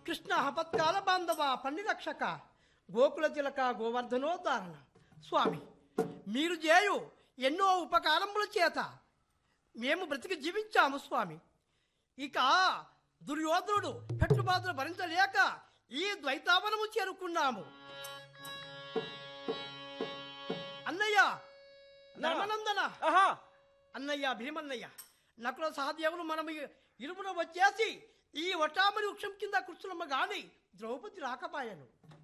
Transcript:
కృష్ణ హపత్కాల బాంధవ పన్ని రక్షక గోకుల తిలక గోవర్ధనోద్ధారణ స్వామి మీరు చేయు ఎన్నో ఉపకారముల చేత మేము బ్రతికి జీవించాము స్వామి ఇక దుర్యోధనుడు పెట్టుబాటులు భరించలేక ఈ ద్వైతావనము చేరుకున్నాము అన్నయ్య ధర్మనందన ఆహా అన్నయ్య భీమన్నయ్య నకుల సహదేవులు మనం ఇరుమున వచ్చేసి ఈ వటామని వృక్షం కింద కూర్చున్నమ్మ గాని ద్రౌపది రాకపాయను